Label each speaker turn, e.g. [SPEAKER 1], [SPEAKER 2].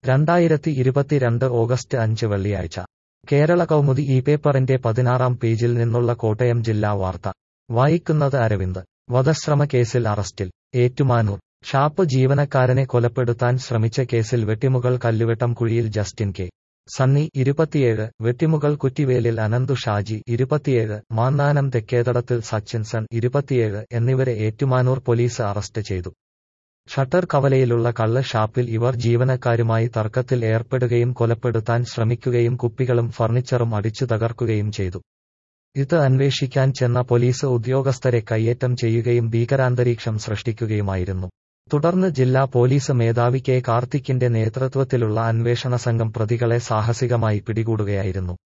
[SPEAKER 1] രണ്ടായിരത്തി ഇരുപത്തിരണ്ട് ഓഗസ്റ്റ് അഞ്ച് വെള്ളിയാഴ്ച കേരള കൗമുദി ഈ പേപ്പറിന്റെ പതിനാറാം പേജിൽ നിന്നുള്ള കോട്ടയം ജില്ലാ വാർത്ത വായിക്കുന്നത് അരവിന്ദ് വധശ്രമ കേസിൽ അറസ്റ്റിൽ ഏറ്റുമാനൂർ ഷാപ്പ് ജീവനക്കാരനെ കൊലപ്പെടുത്താൻ ശ്രമിച്ച കേസിൽ വെട്ടിമുകൾ കല്ലുവെട്ടം കുഴിയിൽ ജസ്റ്റിൻ കെ സണ്ണി ഇരുപത്തിയേഴ് വെട്ടിമുകൾ കുറ്റിവേലിൽ അനന്തു ഷാജി ഇരുപത്തിയേഴ് മാന്നാനം തെക്കേതടത്തിൽ സച്ചിൻസൺ ഇരുപത്തിയേഴ് എന്നിവരെ ഏറ്റുമാനൂർ പോലീസ് അറസ്റ്റ് ചെയ്തു ഷട്ടർ കവലയിലുള്ള കള്ള് ഷാപ്പിൽ ഇവർ ജീവനക്കാരുമായി തർക്കത്തിൽ ഏർപ്പെടുകയും കൊലപ്പെടുത്താൻ ശ്രമിക്കുകയും കുപ്പികളും ഫർണിച്ചറും അടിച്ചു തകർക്കുകയും ചെയ്തു ഇത് അന്വേഷിക്കാൻ ചെന്ന പോലീസ് ഉദ്യോഗസ്ഥരെ കയ്യേറ്റം ചെയ്യുകയും ഭീകരാന്തരീക്ഷം സൃഷ്ടിക്കുകയുമായിരുന്നു തുടർന്ന് ജില്ലാ പോലീസ് മേധാവി കെ കാർത്തിക്കിന്റെ നേതൃത്വത്തിലുള്ള അന്വേഷണ സംഘം പ്രതികളെ സാഹസികമായി പിടികൂടുകയായിരുന്നു